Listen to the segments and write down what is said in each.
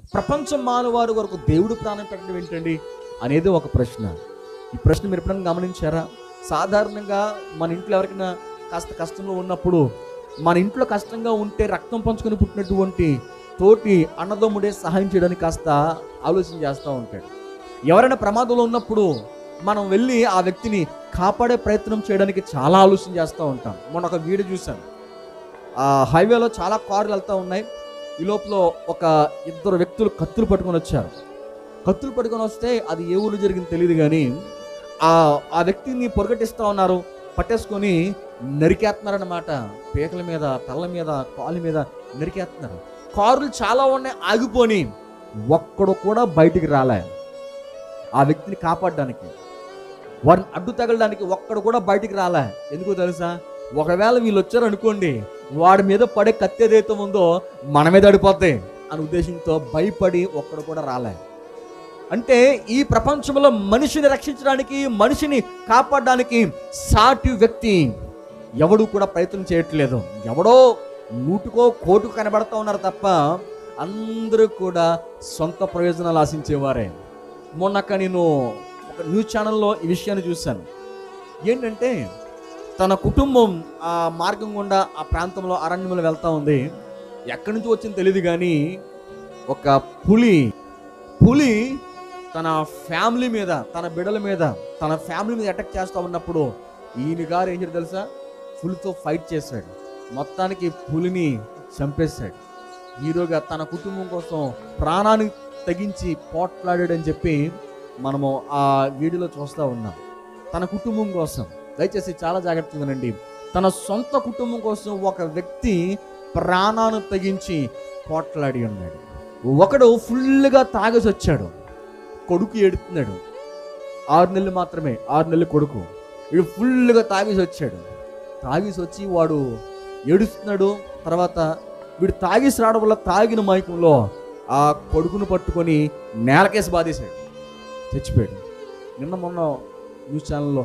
ప్రపంచం మానవారి వరకు దేవుడు ప్రాణం పెట్టడం ఏంటండి అనేది ఒక ప్రశ్న ఈ ప్రశ్న మీరు ఎప్పుడైనా గమనించారా సాధారణంగా మన ఇంట్లో ఎవరికైనా కాస్త కష్టంలో ఉన్నప్పుడు మన ఇంట్లో కష్టంగా ఉంటే రక్తం పంచుకొని పుట్టినటువంటి తోటి అన్నదమ్ముడే సహాయం చేయడానికి కాస్త ఆలోచన చేస్తూ ఉంటాడు ఎవరైనా ప్రమాదంలో ఉన్నప్పుడు మనం వెళ్ళి ఆ వ్యక్తిని కాపాడే ప్రయత్నం చేయడానికి చాలా ఆలోచన చేస్తూ ఉంటాం మొన్న ఒక వీడియో చూశాను ఆ హైవేలో చాలా కార్లు వెళ్తూ ఉన్నాయి ఈ లోపల ఒక ఇద్దరు వ్యక్తులు కత్తులు పట్టుకొని వచ్చారు కత్తులు పట్టుకొని వస్తే అది ఏ ఊరు జరిగింది తెలియదు కానీ ఆ ఆ వ్యక్తిని పొరగటిస్తూ ఉన్నారు పట్టేసుకొని నరికేస్తున్నారన్నమాట పీకల మీద తల్ల మీద కాళ్ళ మీద నరికేస్తున్నారు కారులు చాలా ఉన్నాయి ఆగిపోని ఒక్కడు కూడా బయటికి రాలే ఆ వ్యక్తిని కాపాడడానికి వారిని అడ్డు తగలడానికి ఒక్కడు కూడా బయటికి రాలే ఎందుకో తెలుసా ఒకవేళ వీళ్ళు వచ్చారు అనుకోండి వాడి మీద పడే కత్తి ఏదైతే ఉందో మన మీద అడిపోతాయి అనే ఉద్దేశంతో భయపడి ఒక్కడు కూడా రాలే అంటే ఈ ప్రపంచంలో మనిషిని రక్షించడానికి మనిషిని కాపాడడానికి సాటి వ్యక్తి ఎవడు కూడా ప్రయత్నం చేయట్లేదు ఎవడో నూటుకో కోటుకు కనబడతా ఉన్నారు తప్ప అందరూ కూడా సొంత ప్రయోజనాలు ఆశించేవారే మొన్నక్క నేను ఒక న్యూస్ ఛానల్లో ఈ విషయాన్ని చూశాను ఏంటంటే తన కుటుంబం ఆ మార్గం గుండా ఆ ప్రాంతంలో అరణ్యంలో వెళ్తా ఉంది ఎక్కడి నుంచి వచ్చిందో తెలియదు కానీ ఒక పులి పులి తన ఫ్యామిలీ మీద తన బిడ్డల మీద తన ఫ్యామిలీ మీద అటాక్ చేస్తూ ఉన్నప్పుడు ఈయన గారు ఏం చేయారు తెలుసా పులితో ఫైట్ చేశాడు మొత్తానికి పులిని చంపేశాడు హీరోగా తన కుటుంబం కోసం ప్రాణాన్ని తెగించి పోట్లాడాడని చెప్పి మనము ఆ వీడియోలో చూస్తూ ఉన్నాం తన కుటుంబం కోసం దయచేసి చాలా జాగ్రత్తగా వినండి తన సొంత కుటుంబం కోసం ఒక వ్యక్తి ప్రాణాన్ని తెగించి పోట్లాడి ఉన్నాడు ఒకడు ఫుల్గా తాగేసి వచ్చాడు కొడుకు ఏడుతున్నాడు ఆరు నెలలు మాత్రమే ఆరు నెలలు కొడుకు వీడు ఫుల్గా తాగేసి వచ్చాడు తాగేసి వచ్చి వాడు ఏడుస్తున్నాడు తర్వాత వీడు తాగేసి రావడం వల్ల తాగిన మైకంలో ఆ కొడుకును పట్టుకొని నేలకేసి బాధేశాడు చచ్చిపోయాడు నిన్న మొన్న న్యూస్ ఛానల్లో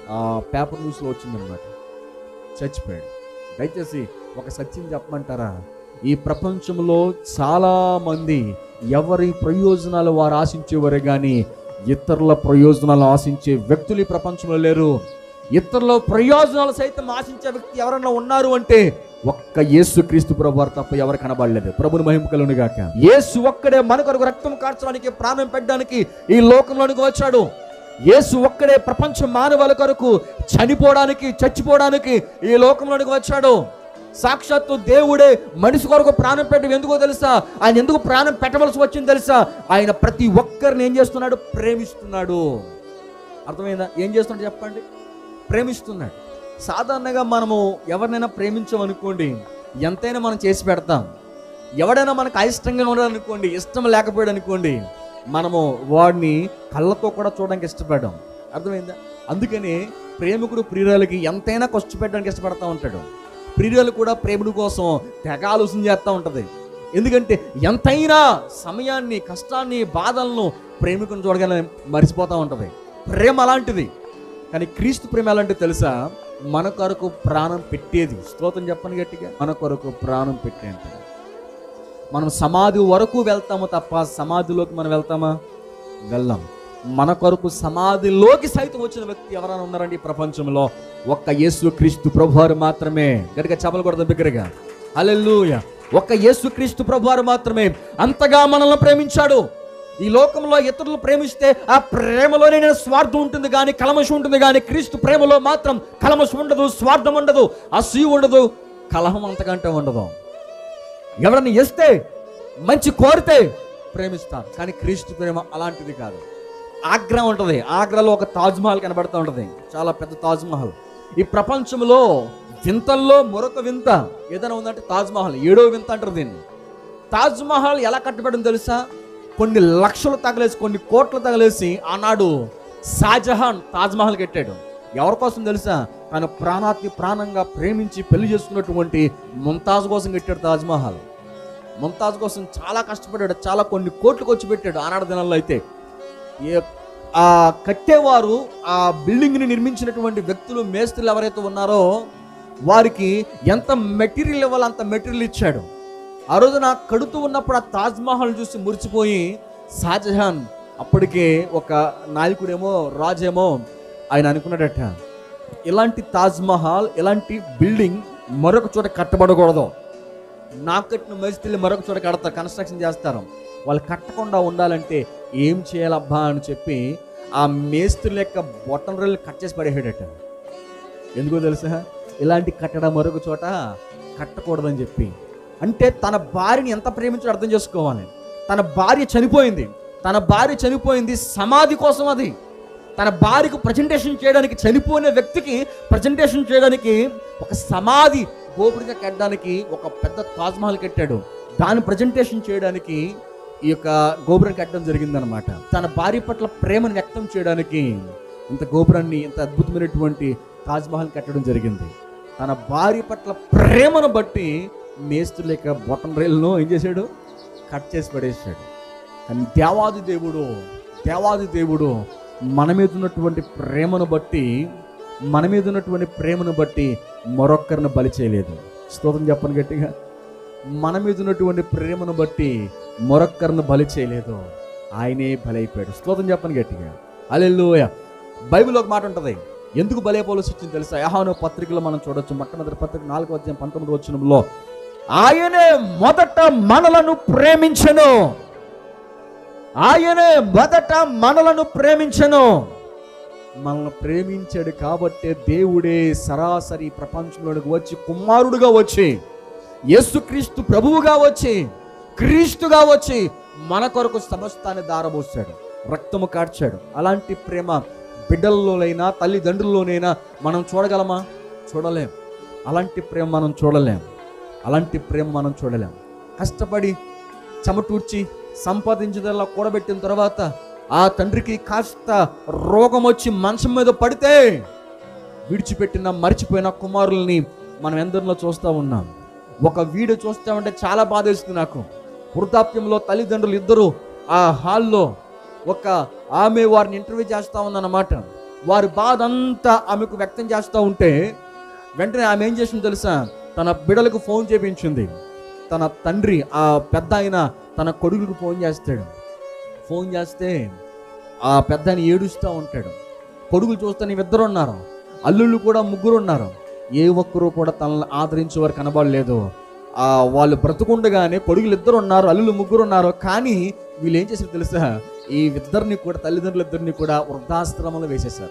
పేపర్ న్యూస్లో వచ్చిందనమాట చచ్చిపోయాడు దయచేసి ఒక సత్యం చెప్పమంటారా ఈ ప్రపంచంలో చాలా మంది ఎవరి ప్రయోజనాలు వారు ఆశించేవారే కానీ ఇతరుల ప్రయోజనాలు ఆశించే వ్యక్తులు ఈ ప్రపంచంలో లేరు ఇతరుల ప్రయోజనాలు సైతం ఆశించే వ్యక్తి ఎవరన్నా ఉన్నారు అంటే ఒక్క యేసు క్రీస్తు ప్రభు వారు తప్ప ఎవరు కనబడలేదు ప్రభుని మహిమ కలుగును గాక యేసు ఒక్కడే మన కొరకు రక్తం కార్చడానికి ప్రాణం పెట్టడానికి ఈ లోకంలోనికి వచ్చాడు యేసు ఒక్కడే ప్రపంచ మానవాళి కొరకు చనిపోవడానికి చచ్చిపోవడానికి ఈ లోకంలోనికి వచ్చాడు సాక్షాత్తు దేవుడే మనిషి కొరకు ప్రాణం పెట్టడం ఎందుకో తెలుసా ఆయన ఎందుకు ప్రాణం పెట్టవలసి వచ్చింది తెలుసా ఆయన ప్రతి ఒక్కరిని ఏం చేస్తున్నాడు ప్రేమిస్తున్నాడు అర్థమైందా ఏం చేస్తున్నాడు చెప్పండి ప్రేమిస్తున్నాడు సాధారణంగా మనము ఎవరినైనా ప్రేమించామనుకోండి ఎంతైనా మనం చేసి పెడతాం ఎవడైనా మనకు అయిష్టంగా ఉన్నాడనుకోండి ఇష్టం లేకపోయాడు అనుకోండి మనము వాడిని కళ్ళతో కూడా చూడడానికి ఇష్టపడ్డాం అర్థమైందా అందుకని ప్రేమికుడు ప్రియురాలకి ఎంతైనా కష్టపెట్టడానికి ఇష్టపడతా ఉంటాడు ప్రియురాలు కూడా ప్రేముడు కోసం తెగ ఆలోచన చేస్తూ ఉంటుంది ఎందుకంటే ఎంతైనా సమయాన్ని కష్టాన్ని బాధలను ప్రేమికుని చూడగానే మర్చిపోతూ ఉంటుంది ప్రేమ అలాంటిది కానీ క్రీస్తు ప్రేమ ఎలాంటి తెలుసా మన కొరకు ప్రాణం పెట్టేది స్తోత్రం చెప్పని గట్టిగా మన కొరకు ప్రాణం పెట్టేంత మనం సమాధి వరకు వెళ్తాము తప్ప సమాధిలోకి మనం వెళ్తామా వెళ్ళాం మన కొరకు సమాధిలోకి సైతం వచ్చిన వ్యక్తి ఎవరైనా ఉన్నారండి ఈ ప్రపంచంలో ఒక్క యేసు క్రీస్తు ప్రభువారు మాత్రమే గట్టిగా చెప్పలు కూడా దగ్గరగా హల్లెలూయ ఒక్క యేసు క్రీస్తు ప్రభువారు మాత్రమే అంతగా మనల్ని ప్రేమించాడు ఈ లోకంలో ఇతరులు ప్రేమిస్తే ఆ ప్రేమలోనే నేను స్వార్థం ఉంటుంది కానీ కలమషం ఉంటుంది కానీ క్రీస్తు ప్రేమలో మాత్రం కలమషం ఉండదు స్వార్థం ఉండదు అసూయ ఉండదు కలహం అంతకంటే ఉండదు ఎవరన్నా ఇస్తే మంచి కోరితే ప్రేమిస్తారు కానీ క్రీస్తు ప్రేమ అలాంటిది కాదు ఆగ్రా ఉంటుంది ఆగ్రాలో ఒక తాజ్ మహల్ కనబడుతూ ఉంటుంది చాలా పెద్ద తాజ్ మహల్ ఈ ప్రపంచంలో వింతల్లో మరొక వింత ఏదైనా ఉందంటే తాజ్ మహల్ ఏడో వింత అంటారు దీన్ని తాజ్ మహల్ ఎలా కట్టబడింది తెలుసా కొన్ని లక్షలు తగలేసి కొన్ని కోట్లు తగలేసి ఆనాడు షాజహాన్ తాజ్ మహల్ కట్టాడు ఎవరి కోసం తెలుసా తన ప్రాణాతి ప్రాణంగా ప్రేమించి పెళ్లి చేసుకున్నటువంటి ముంతాజ్ కోసం కట్టాడు తాజ్ మహల్ ముంతాజ్ కోసం చాలా కష్టపడ్డాడు చాలా కొన్ని కోట్లు ఖర్చు పెట్టాడు ఆనాడు దినాల్లో అయితే ఏ- ఆ కట్టేవారు ఆ బిల్డింగ్ని నిర్మించినటువంటి వ్యక్తులు మేస్త్రులు ఎవరైతే ఉన్నారో వారికి ఎంత మెటీరియల్ ఇవ్వాలో అంత మెటీరియల్ ఇచ్చాడు ఆ రోజు నాకు కడుతూ ఉన్నప్పుడు ఆ తాజ్ మహల్ చూసి మురిచిపోయి షాజహాన్ అప్పటికే ఒక నాయకుడేమో రాజేమో ఆయన అనుకున్నాడట ఇలాంటి తాజ్ మహల్ ఇలాంటి బిల్డింగ్ మరొక చోట కట్టబడకూడదు నాకు కట్టిన మేస్త్రీలు మరొక చోట కడతారు కన్స్ట్రక్షన్ చేస్తారు వాళ్ళు కట్టకుండా ఉండాలంటే ఏం చేయాలబ్బా అని చెప్పి ఆ మేస్త్రుల యొక్క బొట్టన రైలు కట్ చేసి పడేసాడట ఎందుకో తెలుసా ఇలాంటి కట్టడం మరొక చోట కట్టకూడదని చెప్పి అంటే తన భార్యని ఎంత ప్రేమించాడో అర్థం చేసుకోవాలి తన భార్య చనిపోయింది తన భార్య చనిపోయింది సమాధి కోసం అది తన భార్యకు ప్రజెంటేషన్ చేయడానికి చనిపోయిన వ్యక్తికి ప్రజెంటేషన్ చేయడానికి ఒక సమాధి గోపుడిగా కట్టడానికి ఒక పెద్ద తాజ్మహల్ కట్టాడు దాని ప్రజెంటేషన్ చేయడానికి ఈ యొక్క గోపురం కట్టడం జరిగిందనమాట తన భార్య పట్ల ప్రేమను వ్యక్తం చేయడానికి ఇంత గోపురాన్ని ఇంత అద్భుతమైనటువంటి తాజ్మహల్ కట్టడం జరిగింది తన భార్య పట్ల ప్రేమను బట్టి మేస్త్రుల యొక్క బొటన్ రైలును ఏం చేశాడు కట్ చేసి పడేసాడు కానీ దేవాది దేవుడు దేవాది దేవుడు మన మీద ఉన్నటువంటి ప్రేమను బట్టి మన మీద ఉన్నటువంటి ప్రేమను బట్టి మరొక్కరిని బలి చేయలేదు స్తోత్రం చెప్పను గట్టిగా మన మీద ఉన్నటువంటి ప్రేమను బట్టి మరొక్కరిని బలి చేయలేదు ఆయనే బలి అయిపోయాడు స్తోత్రం చెప్పను గట్టిగా అలెల్లోయ బైబిల్ ఒక మాట ఉంటుంది ఎందుకు బలి అయిపోవలసి వచ్చింది తెలుసా యహాను పత్రికలో మనం చూడొచ్చు మొట్టమొదటి పత్రిక నాలుగు అధ్యాయం పంతొమ్మిది వచ్చినంలో ఆయనే మొదట మనలను ప్రేమించను ఆయనే మొదట మనలను ప్రేమించను మనల్ని ప్రేమించాడు కాబట్టే దేవుడే సరాసరి ప్రపంచంలోనికి వచ్చి కుమారుడుగా వచ్చి యేసుక్రీస్తు ప్రభువుగా వచ్చి క్రీస్తుగా వచ్చి మన కొరకు సమస్తాన్ని దారబోసాడు రక్తము కార్చాడు అలాంటి ప్రేమ బిడ్డల్లోనైనా తల్లిదండ్రుల్లోనైనా మనం చూడగలమా చూడలేం అలాంటి ప్రేమ మనం చూడలేం అలాంటి ప్రేమ మనం చూడలేం కష్టపడి చెమటూర్చి సంపాదించదల్లా కూడబెట్టిన తర్వాత ఆ తండ్రికి కాస్త రోగం వచ్చి మంచం మీద పడితే విడిచిపెట్టిన మర్చిపోయిన కుమారుల్ని మనం ఎందరిలో చూస్తూ ఉన్నాం ఒక వీడియో చూస్తామంటే చాలా బాధ వేస్తుంది నాకు వృద్ధాప్యంలో తల్లిదండ్రులు ఇద్దరు ఆ హాల్లో ఒక ఆమె వారిని ఇంటర్వ్యూ చేస్తూ ఉందన్నమాట వారి బాధ అంతా ఆమెకు వ్యక్తం చేస్తూ ఉంటే వెంటనే ఆమె ఏం చేసింది తెలుసా తన బిడలకు ఫోన్ చేపించింది తన తండ్రి ఆ పెద్ద ఆయన తన కొడుకులకు ఫోన్ చేస్తాడు ఫోన్ చేస్తే ఆ పెద్ద ఆయన ఏడుస్తూ ఉంటాడు కొడుకులు చూస్తే ఇద్దరు ఉన్నారు అల్లుళ్ళు కూడా ముగ్గురు ఉన్నారు ఏ ఒక్కరు కూడా తనని ఆదరించే వారు కనబడలేదు ఆ వాళ్ళు బ్రతుకుండగానే కొడుకులు ఇద్దరు ఉన్నారు అల్లులు ముగ్గురు ఉన్నారు కానీ వీళ్ళు ఏం చేశారు తెలుసా ఈ ఇద్దరిని కూడా తల్లిదండ్రులు ఇద్దరిని కూడా వృద్ధాశ్రమంలో వేసేశారు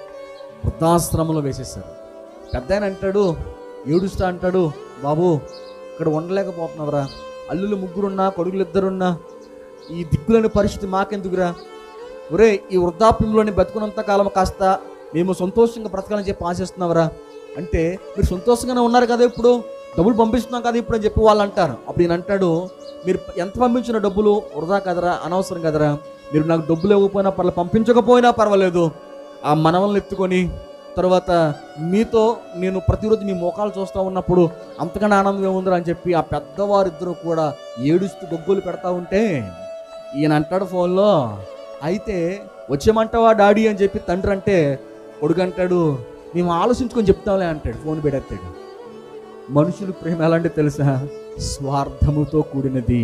వృద్ధాశ్రమంలో వేసేశారు పెద్ద ఆయన అంటాడు ఏడుస్తా అంటాడు బాబు ఇక్కడ ఉండలేకపోతున్నావురా అల్లులు ముగ్గురున్నా కొడుకులు ఇద్దరున్నా ఈ దిక్కులేని పరిస్థితి మాకెందుకురా ఒరే ఈ వృద్ధాప్యంలోని బతుకున్నంత కాలం కాస్త మేము సంతోషంగా బ్రతకాలని చెప్పి ఆశిస్తున్నావురా అంటే మీరు సంతోషంగానే ఉన్నారు కదా ఇప్పుడు డబ్బులు పంపిస్తున్నాం కదా ఇప్పుడు అని చెప్పి వాళ్ళు అంటారు అప్పుడు ఈయన అంటాడు మీరు ఎంత పంపించిన డబ్బులు వృధా కదరా అనవసరం కదరా మీరు నాకు డబ్బులు ఇవ్వకపోయినా పర్లేదు పంపించకపోయినా పర్వాలేదు ఆ మనవల్ని ఎత్తుకొని తర్వాత మీతో నేను ప్రతిరోజు మీ ముఖాలు చూస్తూ ఉన్నప్పుడు అంతకన్నా ఆనందం ఏముందిరా అని చెప్పి ఆ పెద్దవారిద్దరూ కూడా ఏడుస్తూ గొగ్గులు పెడతా ఉంటే ఈయన అంటాడు ఫోన్లో అయితే వచ్చేమంటావా డాడీ అని చెప్పి తండ్రి అంటే కొడుకు అంటాడు మేము ఆలోచించుకొని చెప్తాంలే అంటాడు ఫోన్ పెడతాడు మనుషుల ప్రేమ ఎలాంటి తెలుసా స్వార్థముతో కూడినది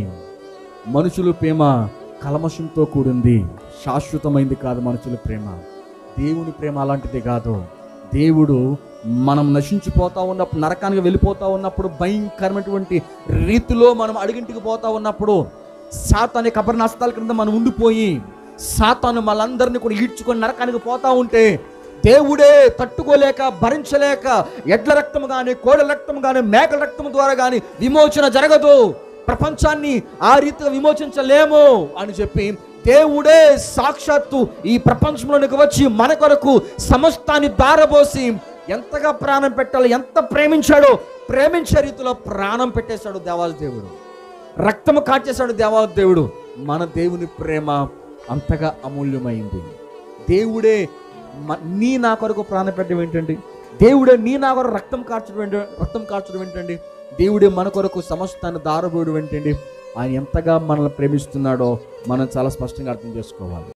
మనుషుల ప్రేమ కలమషంతో కూడింది శాశ్వతమైంది కాదు మనుషుల ప్రేమ దేవుని ప్రేమ అలాంటిది కాదు దేవుడు మనం నశించిపోతా ఉన్నప్పుడు నరకానికి వెళ్ళిపోతా ఉన్నప్పుడు భయంకరమైనటువంటి రీతిలో మనం అడిగింటికి పోతా ఉన్నప్పుడు సాతాని కబర్ నష్టాల క్రింద మనం ఉండిపోయి సాతాను మనందరినీ కూడా ఈడ్చుకొని నరకానికి పోతా ఉంటే దేవుడే తట్టుకోలేక భరించలేక ఎడ్ల రక్తం కానీ కోడల రక్తం కానీ మేకల రక్తం ద్వారా కానీ విమోచన జరగదు ప్రపంచాన్ని ఆ రీతిగా విమోచించలేము అని చెప్పి దేవుడే సాక్షాత్తు ఈ ప్రపంచంలోనికి వచ్చి మన కొరకు సమస్తాన్ని దారబోసి ఎంతగా ప్రాణం పెట్టాలో ఎంత ప్రేమించాడో ప్రేమించే రీతిలో ప్రాణం పెట్టేశాడు దేవాల దేవుడు రక్తము కాచేశాడు దేవాల దేవుడు మన దేవుని ప్రేమ అంతగా అమూల్యమైంది దేవుడే మ- నీ నా కొరకు ప్రాణం పెట్టడం ఏంటండి దేవుడే నీ నా కొరకు రక్తం కార్చడం ఏంటి రక్తం కార్చడం ఏంటండి దేవుడే మన కొరకు సమస్తాన్ని దారబోయడం ఏంటండి ఆయన ఎంతగా మనల్ని ప్రేమిస్తున్నాడో మనం చాలా స్పష్టంగా అర్థం చేసుకోవాలి